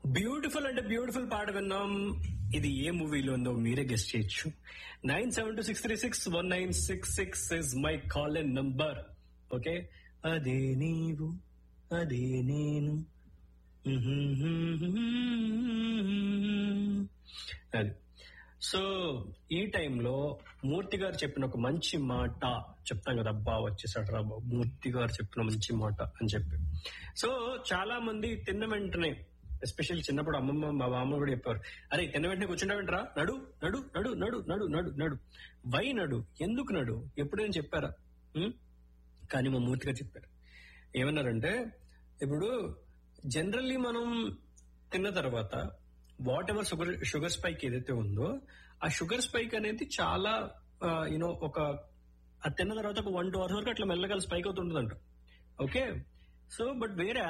Beautiful అంటే beautiful పాట విన్నాం ఇది ఏ మూవీలో ఉందో మీరే గెస్ట్ చేయొచ్చు nine seven two six three six one nine six six is my call in number okay అదే నీవు అదే నేను అది సో ఈ టైంలో మూర్తి గారు చెప్పిన ఒక మంచి మాట చెప్తాం కదా అబ్బా వచ్చేసాడు రా బాబు మూర్తి గారు చెప్పిన మంచి మాట అని చెప్పి సో చాలా మంది తిన్న వెంటనే ఎస్పెషల్ చిన్నప్పుడు అమ్మమ్మ మా మామ కూడా చెప్పారు అరే తిన్న వెంటనే కూర్చుంటావేంట్రా నడు నడు నడు నడు నడు నడు నడు వై నడు ఎందుకు నడు ఎప్పుడైనా చెప్పారా ఉం? కానీ మా మూర్తి గారు చెప్పారు ఏమన్నారంటే ఇప్పుడు జనరల్లీ మనం తిన్న తర్వాత whatever sugar sugar spike ఏదైతే ఉందో ఆ షుగర్ స్పైక్ అనేది చాలా యూనో ఒక అది తిన్న తర్వాత ఒక వన్ టూ అవర్స్ వరకు అట్లా మెల్లగా స్పైక్ అవుతుంటుందంట ఓకే సో బట్ వేరే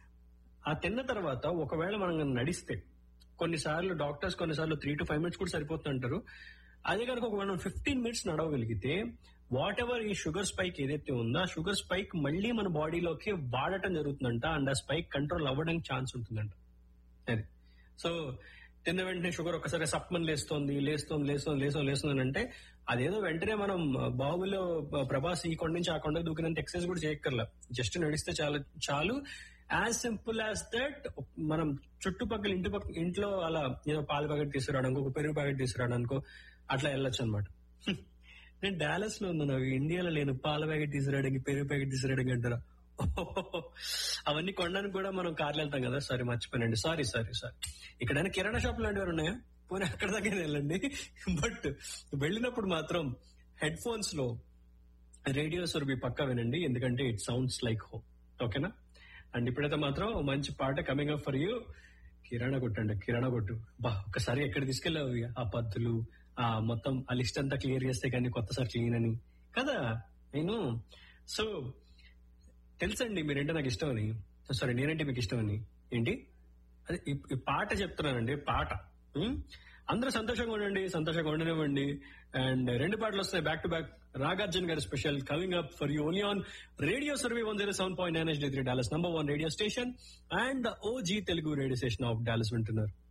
ఆ తిన్న తర్వాత ఒకవేళ మనం గనుక నడిస్తే కొన్నిసార్లు డాక్టర్స్ కొన్నిసార్లు త్రీ టు ఫైవ్ మినిట్స్ కూడా సరిపోతుంది అంటారు అదే కనుక ఒక మనం ఫిఫ్టీన్ మినిట్స్ నడవగలిగితే వాట్ ఎవర్ ఈ షుగర్ స్పైక్ ఏదైతే ఉందో ఆ షుగర్ స్పైక్ మళ్ళీ మన బాడీలోకి వాడటం జరుగుతుందంట అండ్ ఆ స్పైక్ కంట్రోల్ అవ్వడానికి ఛాన్స్ ఉంటుందంట అది సో తిన్న వెంటనే షుగర్ ఒకసారి సప్మన్ లేస్తోంది లేస్తోంది లేస్తోంది లేస్తోంది లేస్తుంది అంటే అదేదో వెంటనే మనం బాహుబలిలో ప్రభాస్ ఈ కొండ నుంచి ఆ కొండ దూకినంత ఎక్సర్సైజ్ కూడా చేయక్కర్లా జస్ట్ నడిస్తే చాలు చాలు యాజ్ సింపుల్ యాజ్ దట్ మనం చుట్టుపక్కల ఇంటి పక్క ఇంట్లో అలా ఏదో పాల ప్యాకెట్ తీసుకురావడానికి ఒక పెరుగు ప్యాకెట్ తీసుకురావడానికో అట్లా వెళ్ళొచ్చు అనమాట నేను డాలస్ లో ఉన్నాను అవి ఇండియాలో లేను పాల ప్యాకెట్ తీసుకురావడానికి పెరుగు ప్యాకెట్ తీసుకురావడానికి అంటారా ఓహో, అవన్నీ కొనడానికి కూడా మనం కార్లు వెళ్తాం కదా సారీ మర్చిపోయానండి సారీ సారీ సారీ ఇక్కడ కిరాణా షాప్ లాంటివి ఉన్నాయా పోనీ అక్కడ దగ్గర వెళ్ళండి బట్ వెళ్ళినప్పుడు మాత్రం హెడ్ ఫోన్స్ లో రేడియో సురభి పక్కా వినండి ఎందుకంటే ఇట్ సౌండ్స్ లైక్ హోమ్ ఓకేనా అండ్ ఇప్పుడైతే మాత్రం ఓ మంచి పాట కమింగ్ అప్ ఫర్ యూ కిరాణా కొట్టు అండి కిరాణా కొట్టు బా ఒకసారి ఎక్కడ తీసుకెళ్ళావు ఇక? ఆ పద్ధతులు ఆ మొత్తం ఆ లిస్ట్ అంతా క్లియర్ చేస్తే కానీ కొత్తసారి క్లీన్ అని కదా నేను సో తెలుసండి మీరంటే నాకు ఇష్టం అని సారీ నేనంటే మీకు ఇష్టం అని ఏంటి అదే ఈ- ఈ పాట చెప్తున్నానండి పాట ఉం? అందరూ సంతోషంగా ఉండండి సంతోషంగా ఉండనివ్వండి అండ్ రెండు పాటలు వస్తాయి బ్యాక్ టు బ్యాక్ నాగార్జున గారి special coming up for you only on radio Surabhi one zero seven point nine three Dallas number one radio station and OG Telugu radio station of Dallas వింటున్నారు